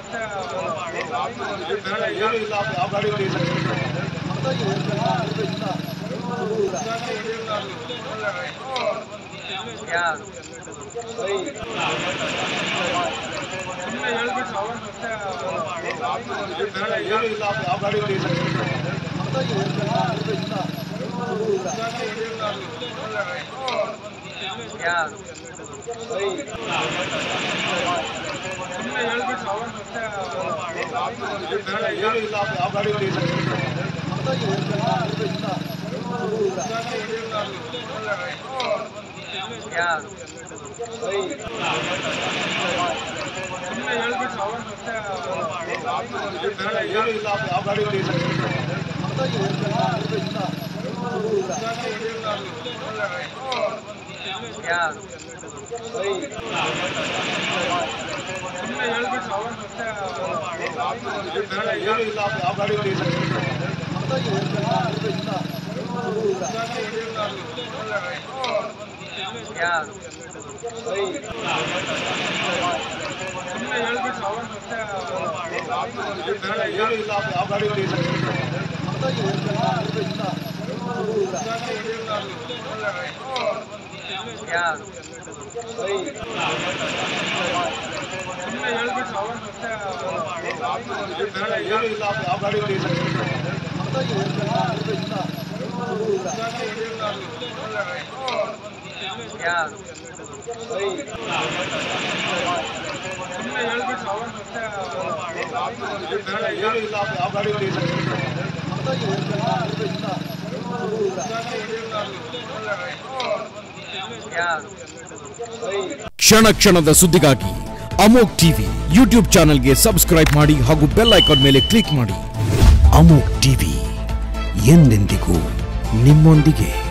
ಏನು ಇಲ್ಲ ಆ ಗಾಡಿಗಳು ಇಲ್ಲ ಏನು ಇಲ್ಲ ಆ ಗಾಡಿಗಳು ಇಲ್ಲ ಏನು ಇಲ್ಲ ಆ ಗಾಡಿಗಳು ಇಲ್ಲ ಏನು ಇಲ್ಲ ಆ ಗಾಡಿಗಳು ಇಲ್ಲ ಏನು ಇಲ್ಲ ಆ ಗಾಡಿಗಳು ಇಲ್ಲ ಏನು ಇಲ್ಲ ಆ ಗಾಡಿಗಳು ಇಲ್ಲ ಏನು ಇಲ್ಲ ಆ ಗಾಡಿಗಳು ಇಲ್ಲ ಏನು ಇಲ್ಲ ಆ ಗಾಡಿಗಳು ಇಲ್ಲ ಕ್ಷಣ ಕ್ಷಣದ ಸುದ್ದಿಗಾಗಿ ಅಮೋಕ್ ಟಿವಿ ಯೂಟ್ಯೂಬ್ ಚಾನೆಲ್ಗೆ ಸಬ್ಸ್ಕ್ರೈಬ್ ಮಾಡಿ ಹಾಗೂ ಬೆಲ್ ಐಕಾನ್ ಮೇಲೆ ಕ್ಲಿಕ್ ಮಾಡಿ ಅಮೋಕ್ ಟಿವಿ ಎಂದೆಂದಿಗೂ ನಿಮ್ಮೊಂದಿಗೆ